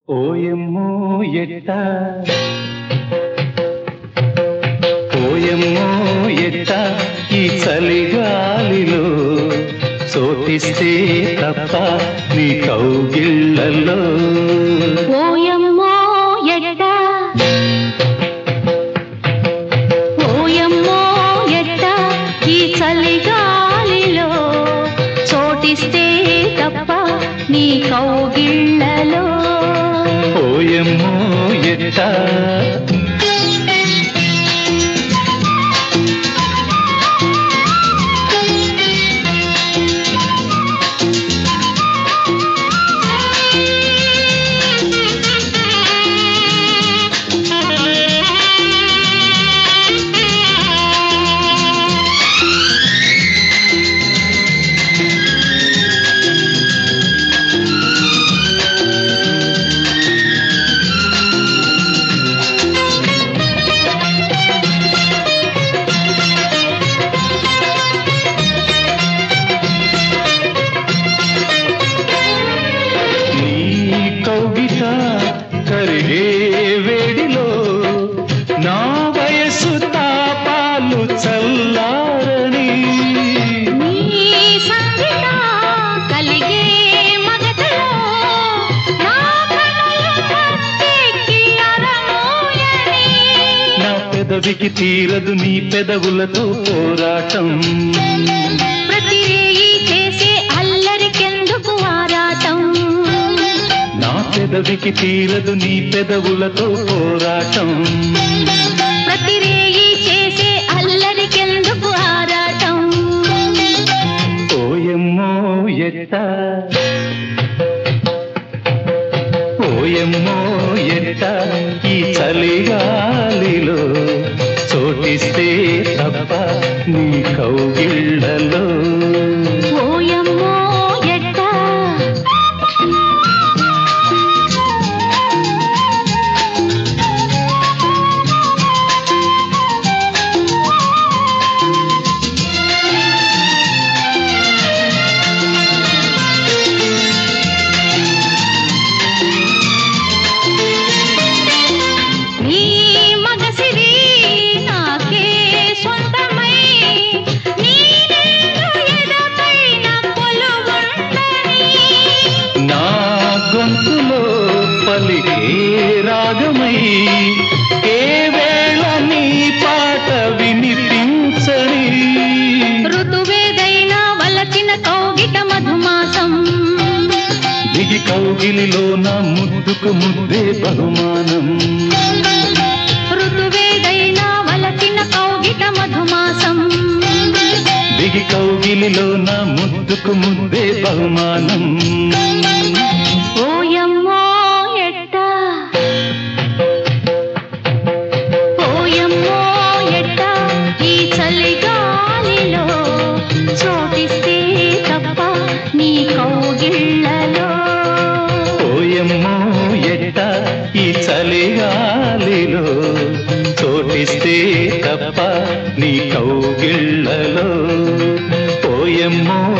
ఓయమ్మో ఎట్ట ఓయమ్మో ఎట్ట ఈ చలిగాలిలో చోటిస్తే తప్ప నీ కౌగిళ్ళలో ఓయమ్మో ఎట్ట ఓయమ్మో ఎట్ట ఈ చలిగాలిలో చోటిస్తే తప్ప నీ కౌగిళ్ళలో ఓయమ్మో ఎట్ట నీ కౌగిట కరిగే వేడిలో నా వయసు తాపాలు చల్లారని నీ సంగిట కలిగే మగతలో నా కనులు కత్తెక్కి అరమోయని నా పెదవికి తీరదు నీ పెదవులతో పోరాటం ప్రతి రేయి చేసే అల్లరికెందుకు ఆరాటం నా పెదవికి తీరదు నీ పెదవులతో పోరాటం ప్రతి రేయి చేసే అల్లరికెందుకు ఆరాటం ఓయమ్మో ఎట్ట ఓయమ్మో ఎట్ట ఈ చలిగాలిలో చోటిస్తే తప్ప నీ కౌగిళ్ళలో ఓయమ్మో ఎట్ట నీ మగసిరి నాకే సొంతమై నీ నిండు ఎదపైన కొలువుండని నా గొంతులో పలికే రాగమై ఏ వేళ నీ పాట వినిపించని ఋతువేదైనా వలచిన కౌగిట మధుమాసం దిగి కౌగిలిలో నా ముద్దుకు ముద్దే బహుమానం ఋతువేదైనా వలచిన కౌగిట మధుమాసం దిగి కౌగిలిలో నా ముద్దుకు ముద్దే బహుమానం ఓయమ్మో ఎట్ట ఓయమ్మో ఎట్ట ఈ చలిగాలిలో చోటిస్తే తప్ప నీ కౌగిళ్ళలో ఓయమ్మో ఎట్ట ఈ చలిగాలిలో చోటిస్తే తప్ప నీ కౌగిళ్ళలో ఓయమ్మో